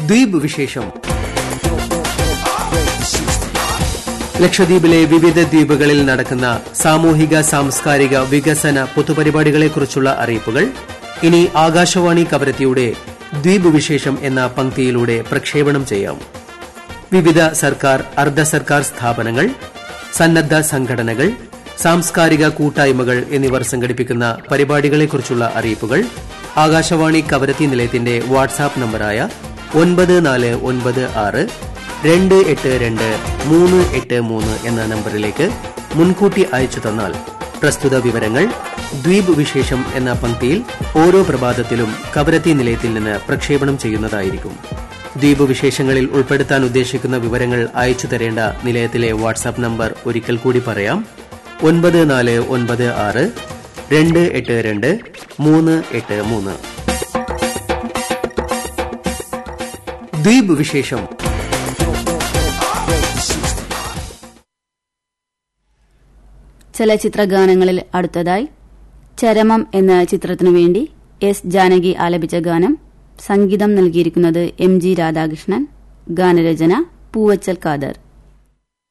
ദ്വീപ് വിശേഷം ലക്ഷദ്വീപിലെ വിവിധ ദ്വീപുകളിൽ നടക്കുന്ന സാമൂഹിക സാംസ്കാരിക വികസന പൊതുപരിപാടികളെക്കുറിച്ചുള്ള അറിയിപ്പുകൾ ഇനി ആകാശവാണി കവരത്തിയുടെ ദ്വീപ് വിശേഷം എന്ന പങ്ക്തിയിലൂടെ പ്രക്ഷേപണം ചെയ്യാം വിവിധ സർക്കാർ അർദ്ധ സർക്കാർ സ്ഥാപനങ്ങൾ സന്നദ്ധ സംഘടനകൾ സാംസ്കാരിക കൂട്ടായ്മകൾ എന്നിവർ സംഘടിപ്പിക്കുന്ന പരിപാടികളെക്കുറിച്ചുള്ള അറിയിപ്പുകൾ ആകാശവാണി കവരത്തി നിലയത്തിന്റെ വാട്സാപ്പ് നമ്പറായ ഒൻപത് നാല് ഒൻപത് ആറ് രണ്ട് എട്ട് രണ്ട് മൂന്ന് എട്ട് മൂന്ന് എന്ന നമ്പറിലേക്ക് മുൻകൂട്ടി അയച്ചു തന്നാൽ പ്രസ്തുത വിവരങ്ങൾ ദ്വീപ് വിശേഷം എന്ന പങ്ക്തിയിൽ ഓരോ പ്രഭാതത്തിലും കവരത്തി നിലയത്തിൽ നിന്ന് പ്രക്ഷേപണം ചെയ്യുന്നതായിരിക്കും ദ്വീപ് വിശേഷങ്ങളിൽ ഉൾപ്പെടുത്താൻ ഉദ്ദേശിക്കുന്ന വിവരങ്ങൾ അയച്ചു തരേണ്ട നിലയത്തിലെ വാട്സാപ്പ് നമ്പർ ഒരിക്കൽ കൂടി പറയാം ഒൻപത് നാല് ഒൻപത് ആറ് രണ്ട് എട്ട് രണ്ട് മൂന്ന് എട്ട് മൂന്ന് ദ്വീപ് വിശേഷം ചലച്ചിത്ര ഗാനങ്ങളിൽ അടുത്തതായി ചരമം എന്ന ചിത്രത്തിനു വേണ്ടി എസ് ജാനകി ആലപിച്ച ഗാനം സംഗീതം നൽകിയിരിക്കുന്നത് എം ജി രാധാകൃഷ്ണൻ ഗാനരചന പൂവച്ചൽ ഖാദർ